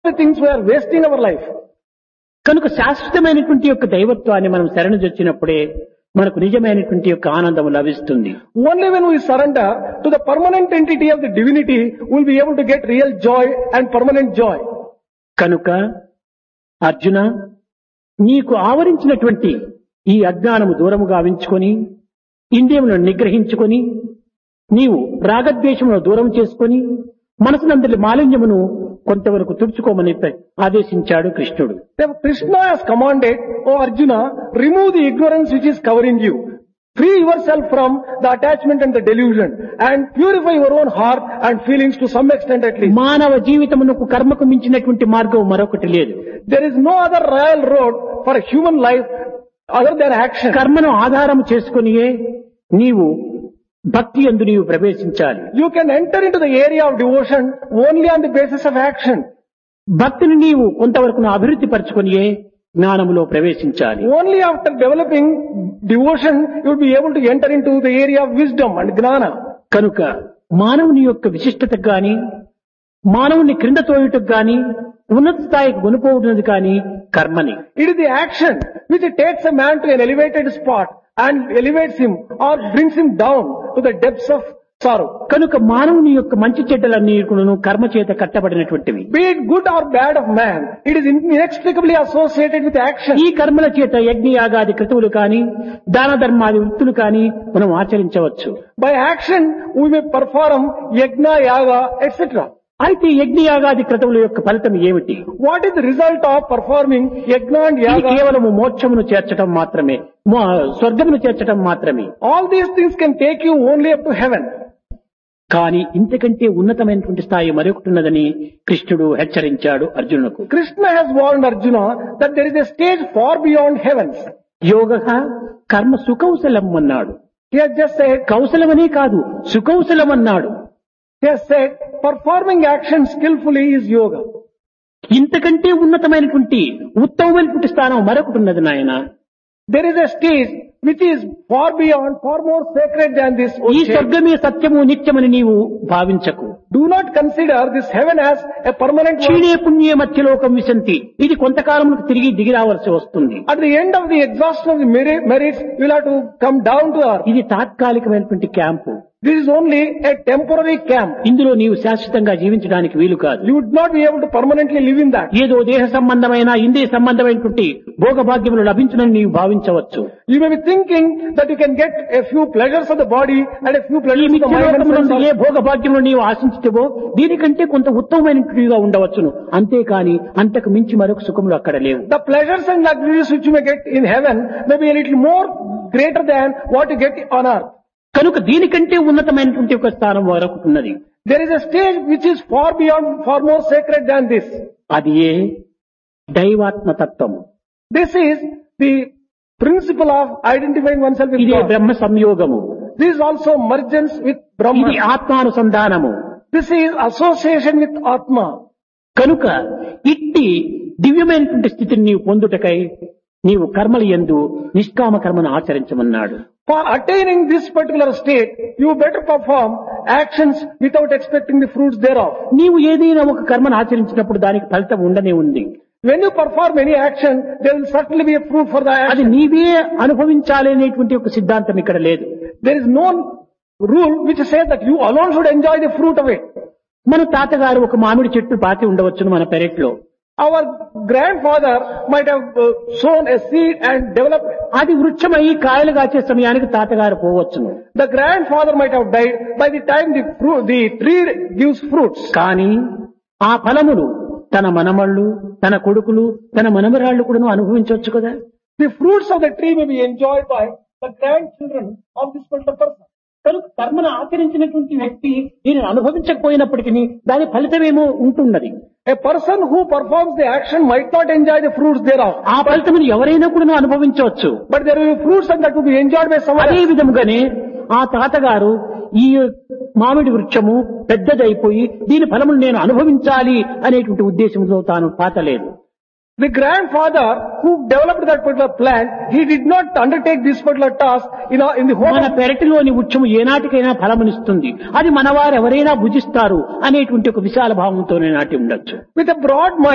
things we are wasting our life. కనుక శాశ్వతమైనటువంటి యొక్క దైవత్వాన్ని మనం శరణుజొచ్చినప్పుడే మనకు నిజమైనటువంటి యొక్క ఆనందం లభిస్తుంది Only when we surrender to the permanent entity of the divinity, we'll be able to get real joy and permanent joy. కనుక అర్జున నీకు ఆవరించినటువంటి ఈ అజ్ఞానము దూరము గావించుకొని ఇంద్రియములను నిగ్రహించుకొని నీవు రాగద్వేషమును దూరం చేసుకొని మనసునందరి మాలిన్యమును కొంతవరకు తుడుచుకోమని ఆదేశించాడు కృష్ణుడు Therefore, Krishna has commanded, O Arjuna, remove the ignorance which is covering you. Free yourself from the attachment and the delusion and purify your own heart and feelings to some extent at least. మానవ జీవితమునకు కర్మకు మించినటువంటి మార్గం మరొకటి లేదు There is no other royal road for a human life other than action. కర్మను ఆధారం చేసుకునియే నీవు భక్తి ఎందు నీవు ప్రవేశించాలి You can enter into the area of devotion only on the basis of action. భక్తిని నీవు కొంతవరకు అభివృద్ధి పరచుకునియే జ్ఞానములో ప్రవేశించాలి Only after developing devotion, you will be able to enter into the area of wisdom and gnana. కనుక మానవుని యొక్క విశిష్టతకు గాని మానవుని క్రింద తోయుటకు గాని ఉన్నత స్థాయికి కొనుకోవడం కానీ కర్మని It is the action which takes a man to an elevated spot and elevates him or brings him down to the depths of sorrow. కనుక మానవుని యొక్క మంచి చెడ్డలన్నీ కూడాను కర్మ చేత కట్టబడినటువంటివి Be it good or bad of man, it is inextricably associated with action. ఈ కర్మల చేత యజ్ఞ యాగాది క్రతువులు కాని దాన ధర్మాది వృత్తులు కాని మనం ఆచరించవచ్చు By action, we may perform yajna, yaga, etc. అయితే యజ్ఞ యాగాది క్రతువుల యొక్క ఫలితం ఏమిటి What is the result of performing yajna and ఇది yaga? కేవలము మోక్షమును చేర్చడం మాత్రమే మో- స్వర్గమును చేర్చడం మాత్రమే All these things can take you only up to heaven. కానీ ఇంతకంటే ఉన్నతమైనటువంటి స్థాయి మరొకటి ఉన్నదని కృష్ణుడు హెచ్చరించాడు అర్జునుకు Krishna has warned Arjuna that there is a stage far beyond heavens. యోగ కర్మ సుకౌశలం అన్నాడు He has just said, కౌశలమనే కాదు సుకౌశలం అన్నాడు he has said, performing action skillfully is yoga. ఇంతకంటే ఉన్నతమైనటువంటి ఉత్తమమైనటువంటి స్థానం మరొకటి ఉన్నది నాయన There is a stage which is far beyond, far more sacred than this. O ఈ Shay. స్వర్గమే సత్యము నిత్యమని నీవు భావించకు Do not consider this heaven as a permanent one. క్షీణే పుణ్యే మధ్యలోకం విశంతి ఇది కొంతకాలమునకు తిరిగి దిగి రావాల్సి వస్తుంది At the end of the exhaustion of the meri- merits, you will have to come down to earth. ఇది తాత్కాలికమైనటువంటి camp This is only a temporary camp. ఇందులో నీవు శాశ్వతంగా జీవించడానికి వీలు కాదు You would not be able to permanently live in that. ఏదో దేహ సంబంధమైన ఇంద్రియ సంబంధమైనటువంటి భోగభాగ్యములు లభించునని నీవు భావించవచ్చు You may be thinking that you can get a few pleasures of the body and a few ఈ pleasures of the mind and మిత్రలోకమునందు A sense. భోగభాగ్యములు నీవు ఆశించుతావో దీనికంటే కొంత ఉత్తమమైనట్టుగా ఉండవచ్చును అంతేకాని అంతకు మించి మరొక సుఖములు అక్కడ లేవు The pleasures and luxuries which you may get in heaven may be a little more greater than what you get on earth. కనుక దీనికంటే ఉన్నతమైనటువంటి ఒక స్థానం మరొకటి ఉన్నది There is a stage which is far beyond, far more sacred than this. అది ఏ దైవాత్మ తత్వము This is the principle of identifying oneself with ఇదే God. Brahma సంయోగము This is also mergence with ఇది Brahman. ఆత్మానుసంధానము This is association with Atma. కనుక ఇట్టి దివ్యమైనటువంటి స్థితిని నీవు పొందుటకై నీవు కర్మల యందు నిష్కామ కర్మను ఆచరించమన్నాడు For attaining this particular state, you better perform actions without expecting the fruits thereof. నీవు ఏదైనా ఒక కర్మను ఆచరించినప్పుడు దానికి ఫలితం ఉండనే ఉంది When you perform any action, there will certainly be a fruit for the అది action. నీవే అనుభవించాలి అనేటువంటి ఒక సిద్ధాంతం ఇక్కడ లేదు There is no rule which says that you alone should enjoy the fruit of it. మన తాతగారు ఒక మామిడి చెట్టు పాతి ఉండవచ్చును మన పెరట్లో Our grandfather might have uh, sown a seed and developed. అది వృక్షమై కాయలు కాచే సమయానికి తాతగారు పోవచ్చును The grandfather might have died by the time the fruit, the tree gives fruits. కానీ ఆ ఫలములు తన మనమళ్ళు తన కొడుకులు తన మనమరాళ్ళు కూడా అనుభవించవచ్చు కదా The fruits of the tree may be enjoyed by the grandchildren of this particular person. కనుక కర్మను ఆచరించినటువంటి వ్యక్తి దీనిని అనుభవించకపోయినప్పటికీ దాని ఫలితమేమో ఉంటున్నది A person who performs the action might not enjoy the fruits thereof. ఆ ఫలితమును ఎవరైనా కూడా అనుభవించవచ్చు But there will be fruits and that will be enjoyed by someone అదే else. విధముగానే ఆ తాతగారు ఈ మామిడి వృక్షము పెద్దదైపోయి దీని ఫలమును నేను అనుభవించాలి అనేటువంటి ఉద్దేశంతో తాను పాతలేదు The grandfather who developed that particular plant, he did not undertake this particular task in, a, in the hope మన of పెరటిలోని వృక్షము ఏనాటికైనా ఫలమునిస్తుంది అది మనవారు ఎవరైనా భుజిస్తారు అనేటువంటి ఒక విశాల భావంతోనే నాటి ఉండొచ్చు with a broad mind.